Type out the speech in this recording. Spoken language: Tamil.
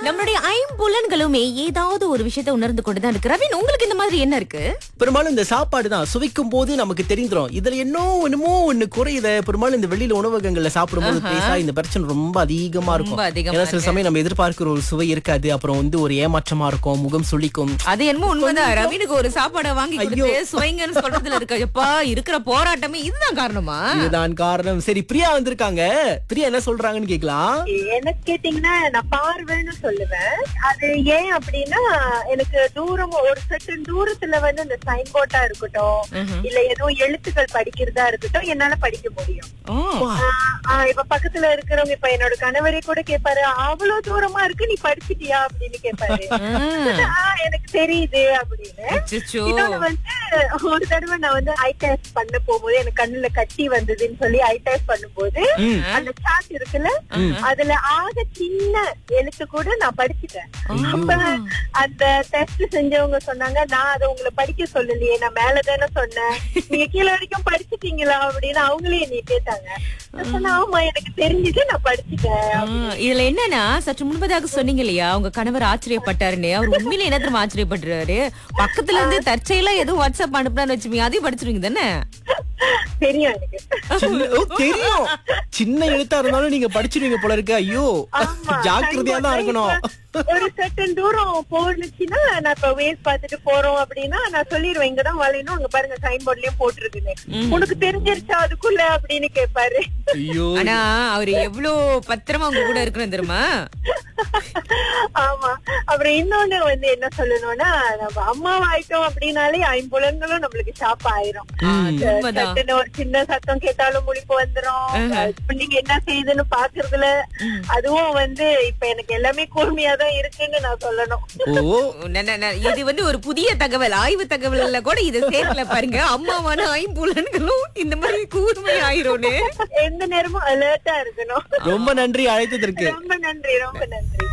நம்மளுடைய ஐம்புலன்களுமே ஏதாவது ஒரு விஷயத்தை உணர்ந்து கொண்டுதான் இருக்கு ரவின் உங்களுக்கு இந்த மாதிரி என்ன இருக்கு பெரும்பாலும் இந்த சாப்பாடு தான் சுவைக்கும் போது நமக்கு தெரிந்துரும் இதுல என்ன ஒண்ணுமோ ஒண்ணு குறையுத பெரும்பாலும் இந்த வெளியில உணவகங்கள்ல சாப்பிடும்போது பேசா இந்த பிரச்சனை ரொம்ப அதிகமா இருக்கும் ரொம்ப அதிகமா ஏன்னா சில சமயம் நம்ம எதிர்பார்க்கிற ஒரு சுவை இருக்காது அப்புறம் வந்து ஒரு ஏமாற்றமா இருக்கும் முகம் சுளிக்கும் அது என்னமோ உண்மைதான் ரவினுக்கு ஒரு சாப்பாடை வாங்கி கொடுத்து சுவைங்கன்னு சொல்றதுல இருக்க எப்பா இருக்கிற போராட்டமே இதுதான் காரணமா இதுதான் காரணம் சரி பிரியா வந்திருக்காங்க பிரியா என்ன சொல்றாங்கன்னு கேக்கலாம் எனக்கு கேட்டீங்கன்னா நான் பார்வைன்னு சொல்லுவேன் அது ஏன் அப்படின்னா எனக்கு தூரம் ஒரு செகண்ட் தூரத்துல வந்து இந்த சைன் போர்டா இருக்கட்டும் இல்ல ஏதோ எழுத்துக்கள் படிக்கிறதா இருக்கட்டும் என்னால படிக்க முடியும் ஓ, ஆஹ் ஆஹ் இப்ப பக்கத்துல இருக்கிறவங்க இப்ப என்னோட கணவரே கூட கேட்பாரு அவ்வளவு தூரமா இருக்கு நீ படிச்சிட்டியா அப்படின்னு கேட்பாரு ஆஹ் எனக்கு தெரியுது அப்படின்னு அச்சச்சோ. இன்னொன்னு வந்து ஒரு தடவை நான் வந்து ஐ டெஸ்ட் பண்ண போகும்போது எனக்கு கண்ணுல கட்டி வந்ததுன்னு சொல்லி ஐ டெஸ்ட் பண்ணும்போது அந்த சார்ட் இருக்குல்ல அதுல ஆக சின்ன எழுத்து கூட நான் படிச்சுட்டேன் அப்ப அந்த டெஸ்ட் செஞ்சவங்க சொன்னாங்க நான் அதை உங்களை படிக்க சொல்லலையே நான் மேலதானே சொன்னேன் நீங்க கீழே வரைக்கும் படிச்சிட்டீங்களா அப்படின்னு அவங்களே என்னை கேட்டாங்க நான் சொன்னேன் ஆமா எனக்கு தெரிஞ்சது நான் படிச்சுட்டேன் ஆ, இதுல என்னன்னா சற்று முன்பதாக சொன்னீங்க இல்லையா உங்க கணவர் ஆச்சரியப்பட்டாருன்னு அவர் உண்மையில என்ன தெரியுமா ஆச்சரியப்படுறாரு பக்கத்துல இருந்து தற்செயலா எதுவும் வாட்ஸ்அப் அனுப்புனான்னு வச்சுப்பீங்க அதையும் படிச்சிருவீங்க தானே தெரியும் எனக்கு சின்ன- ஓ, தெரியும் சின்ன எழுத்தா இருந்தாலும் நீங்க படிச்சிருவீங்க போல இருக்கு ஐயோ ஆமா, ஜாக்கிரதையா தான் signboard இருக்கணும் இப்ப ஒரு செகண்ட் தூரம் போனுச்சுன்னா நான் இப்ப வேஸ் பார்த்துட்டு போறோம் அப்படின்னா நான் சொல்லிடுவேன் இங்கதான் வளையணும் அங்க பாருங்க சைன் போர்ட்லயும் போட்டிருக்குன்னு உனக்கு தெரிஞ்சிருச்சா அதுக்குள்ள அப்படின்னு கேட்பாரு ஐயோ ஆனா அவரு எவ்வளவு பத்திரமா உங்க கூட இருக்கணும் தெரியுமா ஆமா அப்புறம் இன்னொன்னு வந்து என்ன சொல்லணும்னா நம்ம அம்மாவாயிட்டோம் அப்படின்னாலே ஐம்புலங்களும் நம்மளுக்கு ஷாப் ஆயிரும் உண்மைதான் சட்டுன்னு ஒரு சின்ன சத்தம் கேட்டாலும் முழிப்பு வந்துரும் பிள்ளைங்க என்ன செய்யுதுன்னு பாக்குறதுல அதுவும் வந்து இப்ப எனக்கு எல்லாமே கூர்மையா தான் இருக்குன்னு நான் சொல்லணும் ஓ ந- ந- ந- இது வந்து ஒரு புதிய தகவல் ஆய்வு தகவல்ல கூட இதை சேர்க்கல பாருங்க அம்மாவான ஐம்புலன்களும் இந்த மாதிரி கூர்மை ஆயிரும்னு எந்த நேரமும் அலர்ட்டா இருக்கணும் ரொம்ப நன்றி அழைத்ததற்கு ரொம்ப நன்றி ரொம்ப நன்றி